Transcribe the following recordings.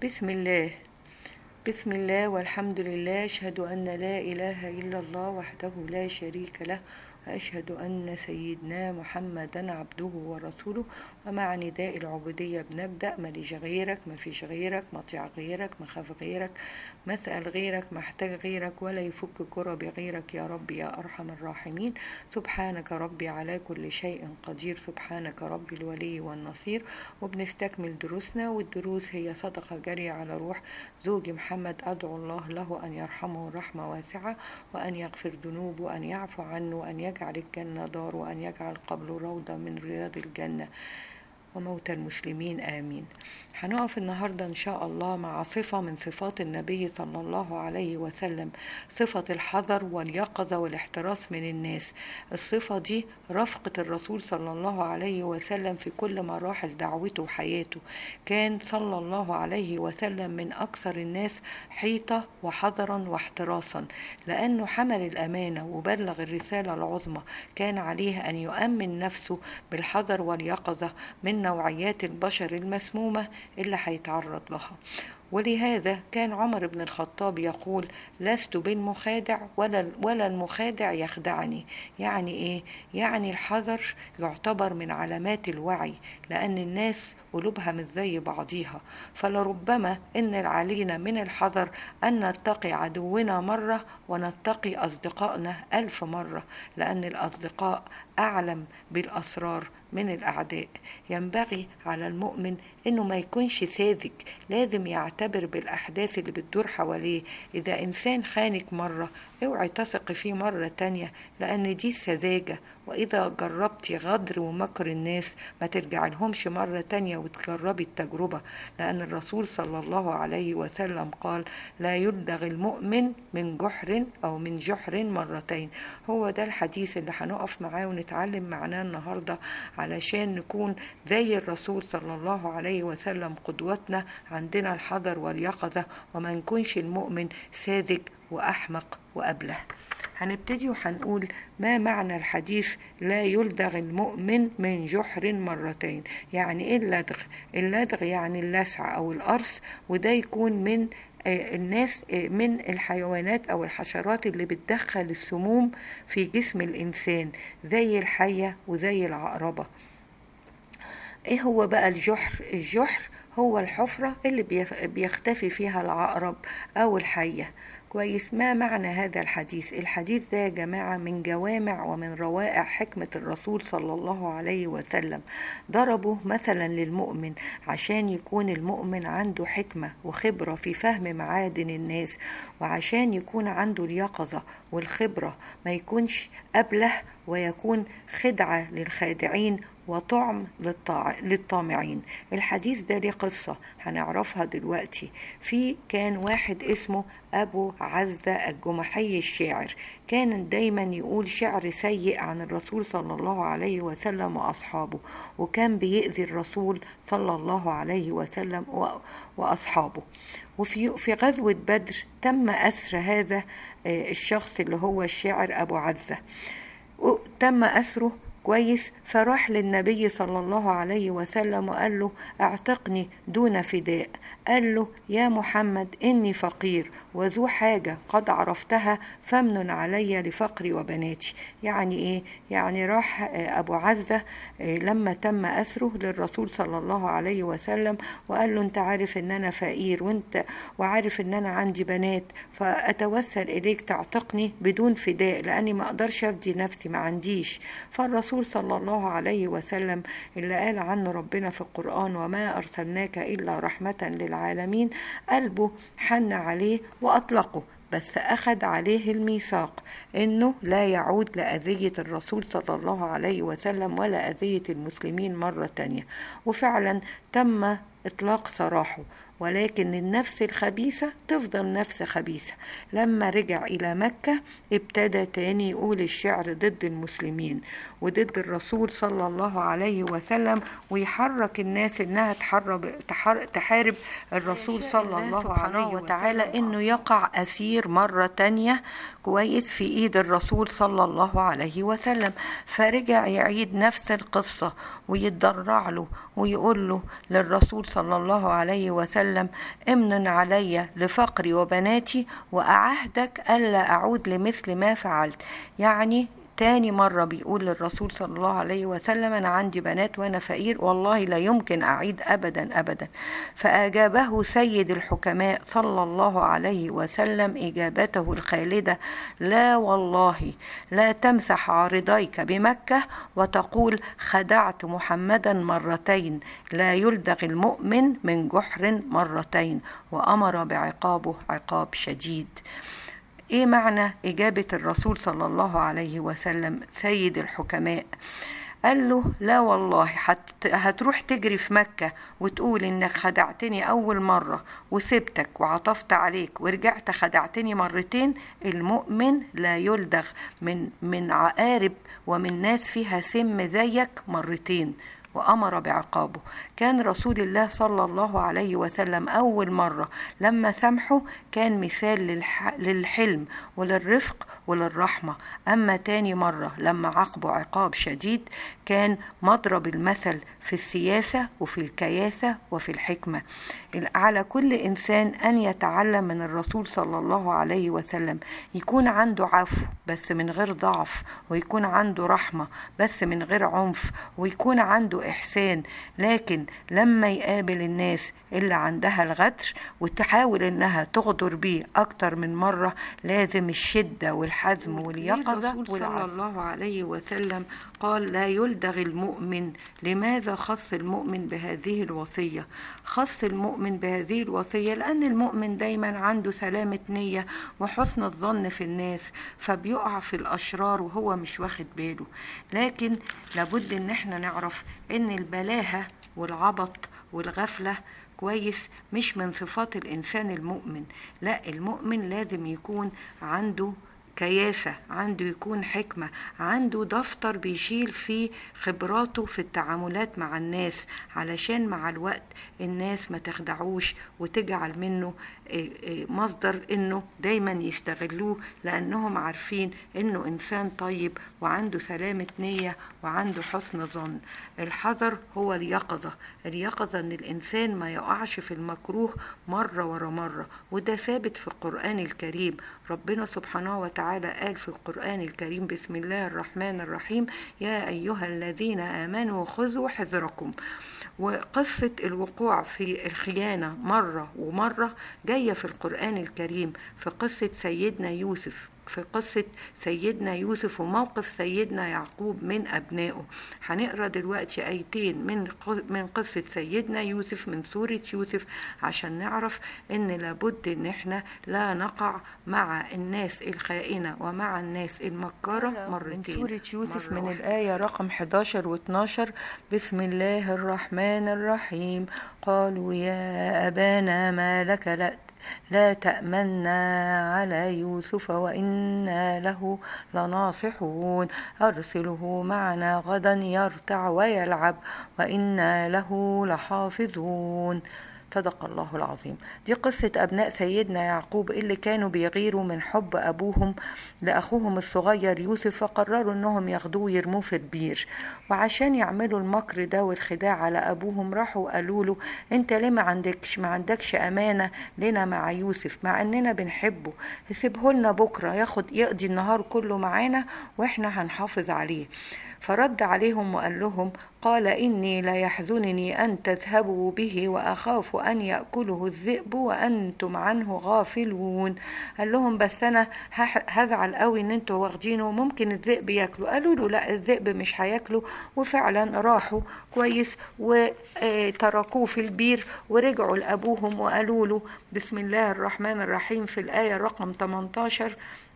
بسم الله بسم الله والحمد لله أشهد أن لا إله إلا الله وحده لا شريك له وأشهد أن سيدنا محمدا عبده ورسوله ومع نداء العبودية بنبدأ ماليش غيرك ما فيش غيرك مطيع غيرك مخاف غيرك مسأل غيرك محتاج غيرك ولا يفك كرب غيرك يا رب يا أرحم الراحمين سبحانك ربي على كل شيء قدير سبحانك ربي الولي والنصير وبنستكمل دروسنا والدروس هي صدقة جارية على روح زوجي محمد أدعو الله له أن يرحمه رحمة واسعة وأن يغفر ذنوبه وأن يعفو عنه وأن يجعل الجنة دار وأن يجعل قبله روضة من رياض الجنة وموتى المسلمين آمين هنقف النهاردة إن شاء الله مع صفة من صفات النبي صلى الله عليه وسلم صفة الحذر واليقظة والاحتراس من الناس الصفة دي رفقة الرسول صلى الله عليه وسلم في كل مراحل دعوته وحياته كان صلى الله عليه وسلم من أكثر الناس حيطة وحذرا واحتراسا لأنه حمل الأمانة وبلغ الرسالة العظمى كان عليه أن يؤمن نفسه بالحذر واليقظة من نوعيات البشر المسمومة اللي هيتعرض لها ولهذا كان عمر بن الخطاب يقول لست بالمخادع ولا ولا المخادع يخدعني يعني ايه يعني الحذر يعتبر من علامات الوعي لان الناس قلوبها مش زي بعضيها فلربما ان علينا من الحذر ان نتقي عدونا مره ونتقي اصدقائنا الف مره لان الاصدقاء اعلم بالاسرار من الاعداء ينبغي على المؤمن انه ما يكونش ساذج لازم يعتبر بالاحداث اللي بتدور حواليه اذا انسان خانك مره اوعي تثقي فيه مرة تانية لأن دي سذاجة وإذا جربتي غدر ومكر الناس ما ترجع لهمش مرة تانية وتجربي التجربة لأن الرسول صلى الله عليه وسلم قال لا يلدغ المؤمن من جحر أو من جحر مرتين هو ده الحديث اللي هنقف معاه ونتعلم معناه النهاردة علشان نكون زي الرسول صلى الله عليه وسلم قدوتنا عندنا الحذر واليقظة وما نكونش المؤمن ساذج وأحمق وأبله هنبتدي وهنقول ما معنى الحديث لا يلدغ المؤمن من جحر مرتين يعني ايه اللدغ اللدغ يعني اللسع او القرص وده يكون من الناس من الحيوانات او الحشرات اللي بتدخل السموم في جسم الانسان زي الحيه وزي العقربه ايه هو بقى الجحر الجحر هو الحفره اللي بيختفي فيها العقرب او الحيه كويس ما معنى هذا الحديث الحديث ده يا جماعة من جوامع ومن روائع حكمة الرسول صلى الله عليه وسلم ضربه مثلا للمؤمن عشان يكون المؤمن عنده حكمة وخبرة في فهم معادن الناس وعشان يكون عنده اليقظة والخبرة ما يكونش أبله ويكون خدعة للخادعين وطعم للطاع... للطامعين الحديث ده ليه قصة هنعرفها دلوقتي في كان واحد اسمه أبو عزة الجمحي الشاعر كان دايما يقول شعر سيء عن الرسول صلى الله عليه وسلم وأصحابه وكان بيأذي الرسول صلى الله عليه وسلم و... وأصحابه وفي في غزوة بدر تم أسر هذا الشخص اللي هو الشاعر أبو عزة تم أسره كويس فراح للنبي صلى الله عليه وسلم وقال له اعتقني دون فداء قال له يا محمد اني فقير وذو حاجة قد عرفتها فمن علي لفقري وبناتي يعني ايه يعني راح ابو عزة لما تم اسره للرسول صلى الله عليه وسلم وقال له انت عارف ان انا فقير وانت وعارف ان انا عندي بنات فاتوسل اليك تعتقني بدون فداء لاني ما اقدرش افدي نفسي ما عنديش فالرسول الرسول صلى الله عليه وسلم اللي قال عنه ربنا في القرآن وما أرسلناك إلا رحمة للعالمين قلبه حن عليه وأطلقه بس أخذ عليه الميثاق إنه لا يعود لأذية الرسول صلى الله عليه وسلم ولا أذية المسلمين مرة تانية وفعلا تم إطلاق سراحه ولكن النفس الخبيثة تفضل نفس خبيثة لما رجع إلى مكة ابتدى تاني يقول الشعر ضد المسلمين وضد الرسول صلى الله عليه وسلم ويحرك الناس إنها تحرب تحارب الرسول صلى الله عليه وتعالى إنه يقع أسير مرة تانية كويس في إيد الرسول صلى الله عليه وسلم فرجع يعيد نفس القصة ويتضرع له ويقول له للرسول صلى الله عليه وسلم وسلم امن علي لفقري وبناتي وأعهدك ألا أعود لمثل ما فعلت يعني تاني مرة بيقول للرسول صلى الله عليه وسلم أنا عندي بنات وأنا فقير والله لا يمكن أعيد أبدا أبدا فأجابه سيد الحكماء صلى الله عليه وسلم إجابته الخالدة لا والله لا تمسح عارضيك بمكة وتقول خدعت محمدا مرتين لا يلدغ المؤمن من جحر مرتين وأمر بعقابه عقاب شديد ايه معنى اجابه الرسول صلى الله عليه وسلم سيد الحكماء قال له لا والله حت هتروح تجري في مكة وتقول انك خدعتني اول مرة وسبتك وعطفت عليك ورجعت خدعتني مرتين المؤمن لا يلدغ من من عقارب ومن ناس فيها سم زيك مرتين وأمر بعقابه كان رسول الله صلى الله عليه وسلم أول مرة لما سامحه كان مثال للح... للحلم وللرفق وللرحمة أما تاني مرة لما عاقبه عقاب شديد كان مضرب المثل في السياسة وفي الكياسة وفي الحكمة على كل إنسان أن يتعلم من الرسول صلى الله عليه وسلم يكون عنده عفو بس من غير ضعف ويكون عنده رحمة بس من غير عنف ويكون عنده إحسان لكن لما يقابل الناس اللي عندها الغدر وتحاول إنها تغدر بيه أكتر من مرة لازم الشدة والحزم واليقظة صلى الله عليه وسلم قال لا يلدغ المؤمن لماذا خص المؤمن بهذه الوصية خص المؤمن بهذه الوصية لأن المؤمن دايما عنده سلامة نية وحسن الظن في الناس فبيقع في الأشرار وهو مش واخد باله لكن لابد ان احنا نعرف ان البلاهة والعبط والغفلة كويس مش من صفات الإنسان المؤمن لا المؤمن لازم يكون عنده كياسة عنده يكون حكمة عنده دفتر بيشيل فيه خبراته في التعاملات مع الناس علشان مع الوقت الناس ما تخدعوش وتجعل منه مصدر انه دايما يستغلوه لانهم عارفين انه انسان طيب وعنده سلامة نية وعنده حسن ظن الحذر هو اليقظة اليقظة ان الانسان ما يقعش في المكروه مرة ورا مرة وده ثابت في القرآن الكريم ربنا سبحانه وتعالى قال في القرآن الكريم بسم الله الرحمن الرحيم يا أيها الذين آمنوا خذوا حذركم وقصة الوقوع في الخيانة مرة ومرة جاية في القرآن الكريم في قصة سيدنا يوسف في قصة سيدنا يوسف وموقف سيدنا يعقوب من أبنائه هنقرأ دلوقتي آيتين من من قصة سيدنا يوسف من سورة يوسف عشان نعرف إن لابد إن إحنا لا نقع مع الناس الخائنة ومع الناس المكارة مرتين من سورة يوسف من الآية رقم 11 و 12 بسم الله الرحمن الرحيم قالوا يا أبانا ما لك لا لا تأمنا على يوسف وإنا له لناصحون أرسله معنا غدا يرتع ويلعب وإنا له لحافظون صدق الله العظيم دي قصة أبناء سيدنا يعقوب اللي كانوا بيغيروا من حب أبوهم لأخوهم الصغير يوسف فقرروا أنهم ياخدوه يرموه في البير وعشان يعملوا المكر ده والخداع على أبوهم راحوا قالوا له أنت ليه ما عندكش ما عندكش أمانة لنا مع يوسف مع أننا بنحبه سيبه لنا بكرة ياخد يقضي النهار كله معانا وإحنا هنحافظ عليه فرد عليهم وقال لهم قال إني ليحزنني أن تذهبوا به وأخاف أن يأكله الذئب وأنتم عنه غافلون قال لهم بس أنا هزعل قوي إن أنتوا واخدينه ممكن الذئب ياكله قالوا له لا الذئب مش هياكله وفعلا راحوا كويس وتركوه في البير ورجعوا لأبوهم وقالوا له بسم الله الرحمن الرحيم في الآية رقم 18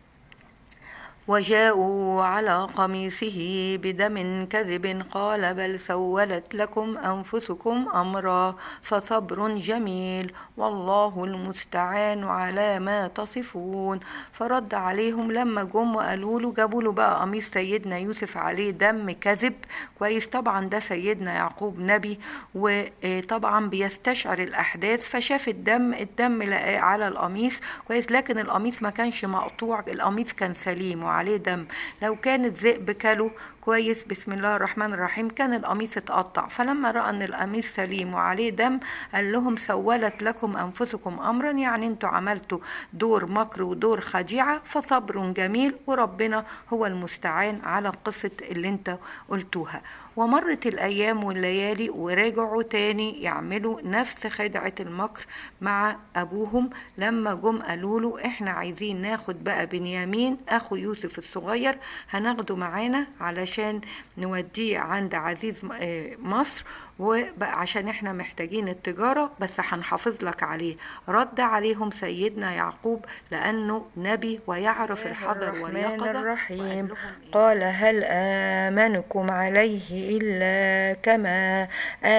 وجاءوا على قميصه بدم كذب قال بل سولت لكم انفسكم امرا فصبر جميل والله المستعان على ما تصفون فرد عليهم لما جم وقالوا له جابوا له بقى قميص سيدنا يوسف عليه دم كذب كويس طبعا ده سيدنا يعقوب نبي وطبعا بيستشعر الاحداث فشاف الدم الدم لقاه على القميص كويس لكن القميص ما كانش مقطوع القميص كان سليم عليه دم لو كان الذئب كله كويس بسم الله الرحمن الرحيم كان القميص اتقطع فلما راى ان القميص سليم وعليه دم قال لهم سولت لكم انفسكم امرا يعني انتوا عملتوا دور مكر ودور خديعه فصبر جميل وربنا هو المستعان على قصه اللي انت قلتوها ومرت الأيام والليالي ورجعوا تاني يعملوا نفس خدعة المكر مع أبوهم لما جم قالوا له إحنا عايزين ناخد بقى بنيامين أخو يوسف الصغير هناخده معانا علشان نوديه عند عزيز مصر وبقى عشان احنا محتاجين التجارة بس هنحافظ لك عليه رد عليهم سيدنا يعقوب لأنه نبي ويعرف الحذر واليقظة الرحيم قال هل آمنكم عليه إلا كما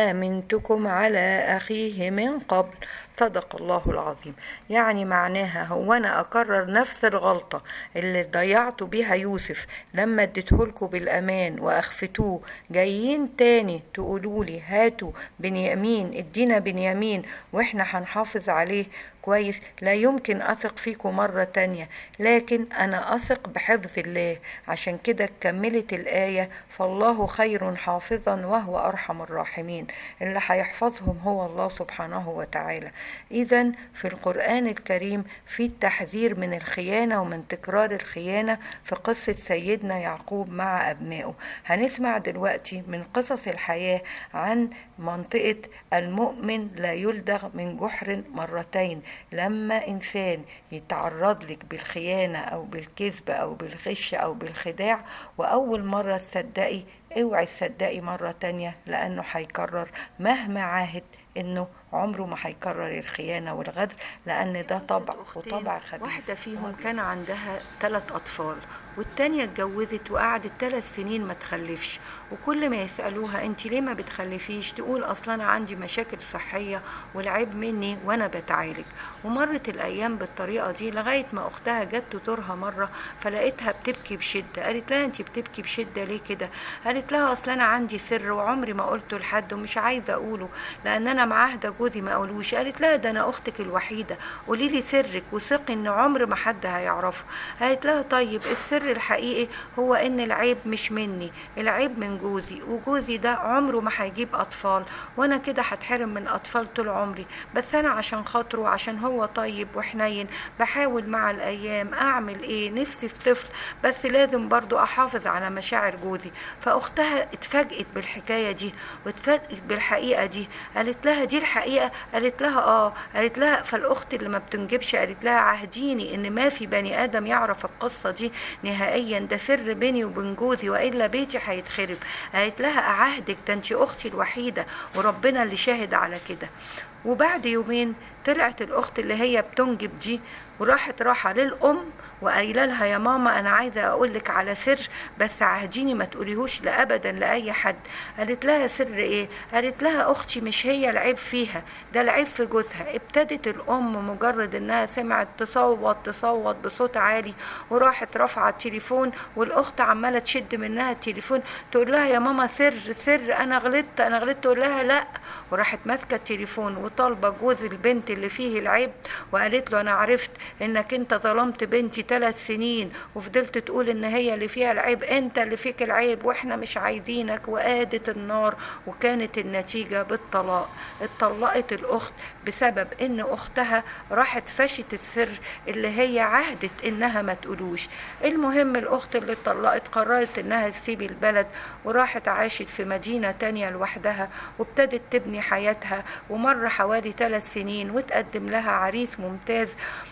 آمنتكم على أخيه من قبل صدق الله العظيم يعني معناها هو انا اكرر نفس الغلطة اللي ضيعتوا بيها يوسف لما اديتهولكوا بالامان واخفتوه جايين تاني تقولوا لي هاتوا بنيامين ادينا بنيامين واحنا هنحافظ عليه كويس لا يمكن أثق فيكم مرة تانية لكن أنا أثق بحفظ الله عشان كده كملت الآية فالله خير حافظا وهو أرحم الراحمين اللي هيحفظهم هو الله سبحانه وتعالى إذا في القرآن الكريم في التحذير من الخيانة ومن تكرار الخيانة في قصة سيدنا يعقوب مع أبنائه هنسمع دلوقتي من قصص الحياة عن منطقة المؤمن لا يلدغ من جحر مرتين لما إنسان يتعرض لك بالخيانة أو بالكذب أو بالغش أو بالخداع وأول مرة تصدقي اوعي تصدقي مرة تانية لأنه هيكرر مهما عاهد انه عمره ما هيكرر الخيانه والغدر لان ده طبع وطبع خبيث واحده فيهم كان عندها ثلاث اطفال والتانية اتجوزت وقعدت ثلاث سنين ما تخلفش وكل ما يسألوها انت ليه ما بتخلفيش تقول اصلا انا عندي مشاكل صحية والعيب مني وانا بتعالج ومرت الايام بالطريقة دي لغاية ما اختها جت تزورها مرة فلقيتها بتبكي بشدة قالت لها انت بتبكي بشدة ليه كده قالت لها اصلا انا عندي سر وعمري ما قلته لحد ومش عايزة اقوله لان انا معاهدة جوزي ما اقولوش قالت لها ده انا اختك الوحيدة قولي لي سرك وثقي ان عمر ما حد هيعرفه قالت لها طيب السر الحقيقي هو ان العيب مش مني العيب من جوزي وجوزي ده عمره ما هيجيب اطفال وانا كده هتحرم من اطفال طول عمري بس انا عشان خاطره عشان هو طيب وحنين بحاول مع الايام اعمل ايه نفسي في طفل بس لازم برضو احافظ على مشاعر جوزي فاختها اتفاجئت بالحكايه دي واتفاجئت بالحقيقه دي قالت لها دي الحقيقه قالت لها اه قالت لها فالاخت اللي ما بتنجبش قالت لها عهديني ان ما في بني ادم يعرف القصه دي نهائيا ده سر بيني وبين جوزي والا بيتي هيتخرب قالت لها اعهدك ده انت اختي الوحيده وربنا اللي شاهد على كده وبعد يومين طلعت الاخت اللي هي بتنجب دي وراحت راحه للام وقايله لها يا ماما انا عايزه اقول لك على سر بس عهديني ما تقوليهوش لابدا لاي حد قالت لها سر ايه قالت لها اختي مش هي العيب فيها ده العيب في جوزها ابتدت الام مجرد انها سمعت تصوت تصوت بصوت عالي وراحت رافعه التليفون والاخت عماله تشد منها التليفون تقول لها يا ماما سر سر انا غلطت انا غلطت تقول لها لا وراحت ماسكه التليفون وطالبه جوز البنت اللي فيه العيب وقالت له انا عرفت انك انت ظلمت بنتي ثلاث سنين وفضلت تقول ان هي اللي فيها العيب انت اللي فيك العيب واحنا مش عايزينك وقادت النار وكانت النتيجة بالطلاق اتطلقت الاخت بسبب ان اختها راحت فشت السر اللي هي عهدت انها ما تقولوش المهم الاخت اللي اتطلقت قررت انها تسيب البلد وراحت عاشت في مدينة تانية لوحدها وابتدت تبني حياتها ومر حوالي ثلاث سنين وتقدم لها عريس ممتاز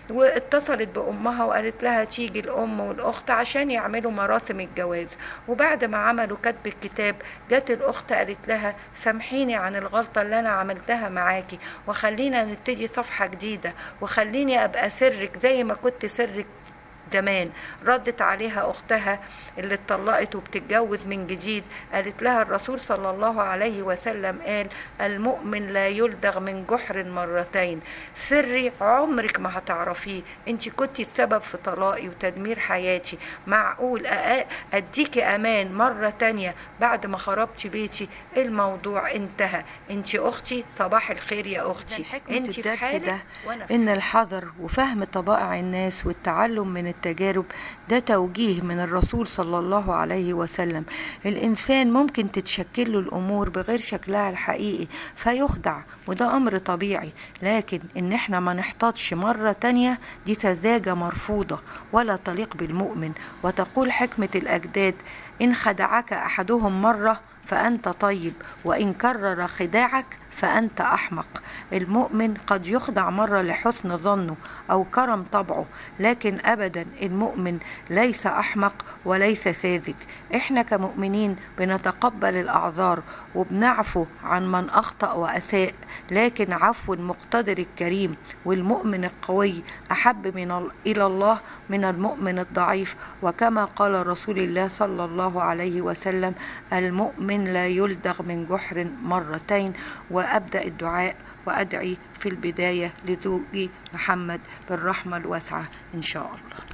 واتصلت بامها وقالت لها تيجي الام والاخت عشان يعملوا مراسم الجواز وبعد ما عملوا كتب الكتاب جت الاخت قالت لها سامحيني عن الغلطه اللي انا عملتها معاكي وخلينا نبتدي صفحه جديده وخليني ابقى سرك زي ما كنت سرك زمان ردت عليها اختها اللي اتطلقت وبتتجوز من جديد قالت لها الرسول صلى الله عليه وسلم قال المؤمن لا يلدغ من جحر مرتين سري عمرك ما هتعرفيه انت كنتي السبب في طلاقي وتدمير حياتي معقول اديكي امان مرة تانية بعد ما خربتي بيتي الموضوع انتهى انت اختي صباح الخير يا اختي انت في حالك ده ان الحذر وفهم طبائع الناس والتعلم من التجارب ده توجيه من الرسول صلى الله عليه وسلم الإنسان ممكن تتشكل له الأمور بغير شكلها الحقيقي فيخدع وده أمر طبيعي لكن إن إحنا ما نحتاطش مرة تانية دي سذاجة مرفوضة ولا تليق بالمؤمن وتقول حكمة الأجداد إن خدعك أحدهم مرة فأنت طيب وإن كرر خداعك فأنت أحمق المؤمن قد يخدع مرة لحسن ظنه أو كرم طبعه لكن أبدا المؤمن ليس أحمق وليس ساذج إحنا كمؤمنين بنتقبل الأعذار وبنعفو عن من أخطأ وأساء لكن عفو المقتدر الكريم والمؤمن القوي أحب من إلى الله من المؤمن الضعيف وكما قال رسول الله صلى الله عليه وسلم المؤمن لا يلدغ من جحر مرتين وأبدأ الدعاء وأدعي في البداية لزوجي محمد بالرحمة الواسعة إن شاء الله